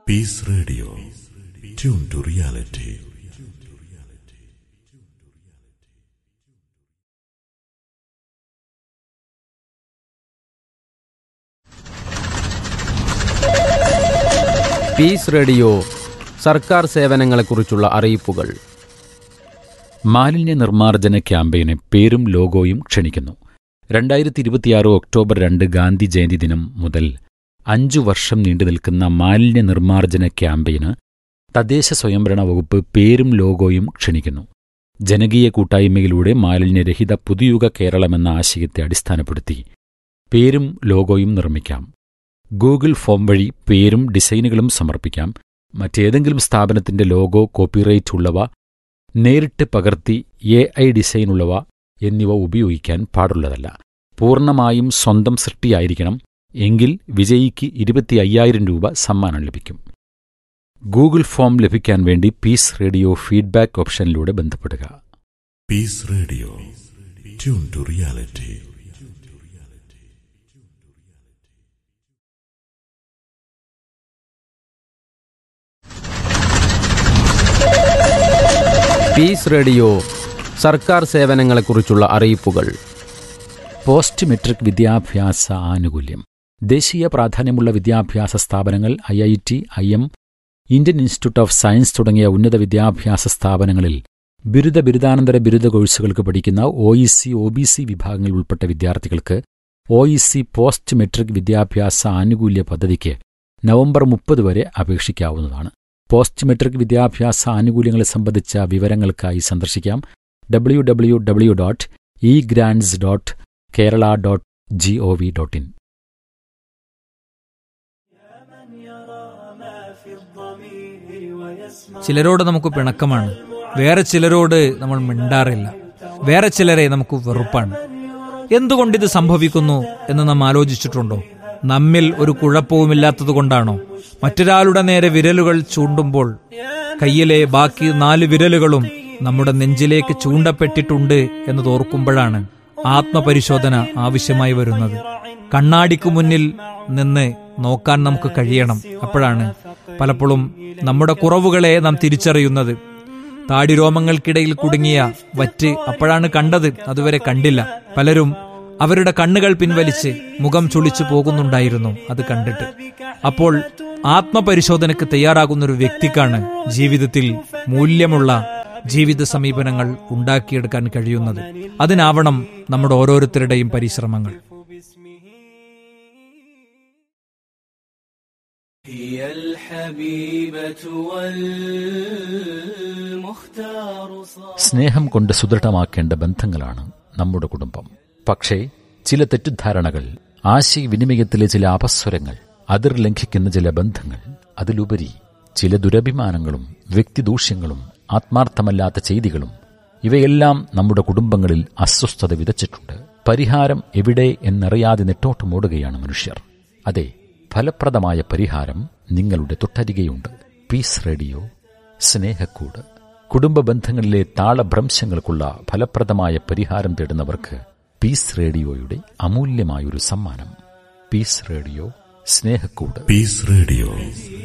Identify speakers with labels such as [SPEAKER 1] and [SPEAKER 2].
[SPEAKER 1] Peace Radio. Tune to reality.
[SPEAKER 2] Peace radio സർക്കാർ സേവനങ്ങളെക്കുറിച്ചുള്ള അറിയിപ്പുകൾ
[SPEAKER 3] മാലിന്യ നിർമ്മാർജ്ജന ക്യാമ്പയിന് പേരും ലോഗോയും ക്ഷണിക്കുന്നു രണ്ടായിരത്തി ഇരുപത്തിയാറ് ഒക്ടോബർ രണ്ട് ഗാന്ധി ജയന്തി ദിനം മുതൽ അഞ്ചു വർഷം നീണ്ടുനിൽക്കുന്ന മാലിന്യ നിർമ്മാർജ്ജന ക്യാമ്പയിന് തദ്ദേശ സ്വയംഭരണ വകുപ്പ് പേരും ലോഗോയും ക്ഷണിക്കുന്നു ജനകീയ കൂട്ടായ്മയിലൂടെ മാലിന്യരഹിത പുതുയുഗ കേരളമെന്ന ആശയത്തെ അടിസ്ഥാനപ്പെടുത്തി പേരും ലോഗോയും നിർമ്മിക്കാം ഗൂഗിൾ ഫോം വഴി പേരും ഡിസൈനുകളും സമർപ്പിക്കാം മറ്റേതെങ്കിലും സ്ഥാപനത്തിന്റെ ലോഗോ കോപ്പിറൈറ്റ് ഉള്ളവ നേരിട്ട് പകർത്തി എ ഐ ഡിസൈനുള്ളവ എന്നിവ ഉപയോഗിക്കാൻ പാടുള്ളതല്ല പൂർണ്ണമായും സ്വന്തം സൃഷ്ടിയായിരിക്കണം എങ്കിൽ വിജയിക്ക് ഇരുപത്തി അയ്യായിരം രൂപ സമ്മാനം ലഭിക്കും ഗൂഗിൾ ഫോം ലഭിക്കാൻ വേണ്ടി പീസ് റേഡിയോ ഫീഡ്ബാക്ക് ഓപ്ഷനിലൂടെ ബന്ധപ്പെടുക
[SPEAKER 1] Peace Radio. Tune to reality.
[SPEAKER 2] Peace radio സർക്കാർ സേവനങ്ങളെക്കുറിച്ചുള്ള അറിയിപ്പുകൾ
[SPEAKER 3] പോസ്റ്റ് മെട്രിക് വിദ്യാഭ്യാസ ആനുകൂല്യം ദേശീയ പ്രാധാന്യമുള്ള വിദ്യാഭ്യാസ സ്ഥാപനങ്ങൾ I I T I M Indian institute of science തുടങ്ങിയ ഉന്നത വിദ്യാഭ്യാസ സ്ഥാപനങ്ങളിൽ ബിരുദ ബിരുദാനന്തര ബിരുദ കോഴ്സുകൾക്ക് പഠിക്കുന്ന O E C O B C വിഭാഗങ്ങളിൽ ഉൾപ്പെട്ട വിദ്യാർത്ഥികൾക്ക് O E C post matric വിദ്യാഭ്യാസ ആനുകൂല്യ പദ്ധതിക്ക് നവംബർ മുപ്പത് വരെ അപേക്ഷിക്കാവുന്നതാണ് പോസ്റ്റ് മെട്രിക് വിദ്യാഭ്യാസ ആനുകൂല്യങ്ങളെ സംബന്ധിച്ച വിവരങ്ങൾക്കായി സന്ദർശിക്കാം W W W dot e grants dot Kerala dot G O V dot in
[SPEAKER 4] ചിലരോട് നമുക്ക് പിണക്കമാണ് വേറെ ചിലരോട് നമ്മൾ മിണ്ടാറില്ല വേറെ ചിലരെ നമുക്ക് വെറുപ്പാണ് എന്തുകൊണ്ടിത് സംഭവിക്കുന്നു എന്ന് നാം ആലോചിച്ചിട്ടുണ്ടോ നമ്മിൽ ഒരു കുഴപ്പവുമില്ലാത്തത് കൊണ്ടാണോ മറ്റൊരാളുടെ നേരെ വിരലുകൾ ചൂണ്ടുമ്പോൾ കയ്യിലെ ബാക്കി നാല് വിരലുകളും നമ്മുടെ നെഞ്ചിലേക്ക് ചൂണ്ടപ്പെട്ടിട്ടുണ്ട് എന്ന് തോർക്കുമ്പോഴാണ് ആത്മപരിശോധന ആവശ്യമായി വരുന്നത് കണ്ണാടിക്ക് മുന്നിൽ നിന്ന് നോക്കാൻ നമുക്ക് കഴിയണം അപ്പോഴാണ് പലപ്പോഴും നമ്മുടെ കുറവുകളെ നാം തിരിച്ചറിയുന്നത് താടിരോമങ്ങൾക്കിടയിൽ കുടുങ്ങിയ വറ്റ് അപ്പോഴാണ് കണ്ടത് അതുവരെ കണ്ടില്ല പലരും അവരുടെ കണ്ണുകൾ പിൻവലിച്ച് മുഖം ചുളിച്ചു പോകുന്നുണ്ടായിരുന്നു അത് കണ്ടിട്ട് അപ്പോൾ ആത്മപരിശോധനയ്ക്ക് തയ്യാറാകുന്ന ഒരു വ്യക്തിക്കാണ് ജീവിതത്തിൽ മൂല്യമുള്ള ജീവിത സമീപനങ്ങൾ ഉണ്ടാക്കിയെടുക്കാൻ കഴിയുന്നത് അതിനാവണം നമ്മുടെ ഓരോരുത്തരുടെയും പരിശ്രമങ്ങൾ
[SPEAKER 5] هي الحبيبة والمختار صار
[SPEAKER 3] സ്നേഹം കൊണ്ട് സുദൃഢമാക്കേണ്ട ബന്ധങ്ങളാണ് നമ്മുടെ കുടുംബം പക്ഷേ ചില തെറ്റിദ്ധാരണകൾ ആശയവിനിമയത്തിലെ ചില അപസ്വരങ്ങൾ അതിർ ലംഘിക്കുന്ന ചില ബന്ധങ്ങൾ അതിലുപരി ചില ദുരഭിമാനങ്ങളും വ്യക്തിദൂഷ്യങ്ങളും ആത്മാർത്ഥമല്ലാത്ത ചെയ്തികളും ഇവയെല്ലാം നമ്മുടെ കുടുംബങ്ങളിൽ അസ്വസ്ഥത വിതച്ചിട്ടുണ്ട് പരിഹാരം എവിടെ എന്നറിയാതെ നെട്ടോട്ടമോടുകയാണ് മനുഷ്യർ അതെ ഫലപ്രദമായ പരിഹാരം നിങ്ങളുടെ തൊട്ടരികെയുണ്ട് പീസ് റേഡിയോ സ്നേഹക്കൂട് കുടുംബ ബന്ധങ്ങളിലെ താളഭ്രംശങ്ങൾക്കുള്ള ഫലപ്രദമായ പരിഹാരം തേടുന്നവർക്ക് പീസ് റേഡിയോയുടെ അമൂല്യമായൊരു സമ്മാനം പീസ് റേഡിയോ സ്നേഹക്കൂട്
[SPEAKER 1] Peace Radio.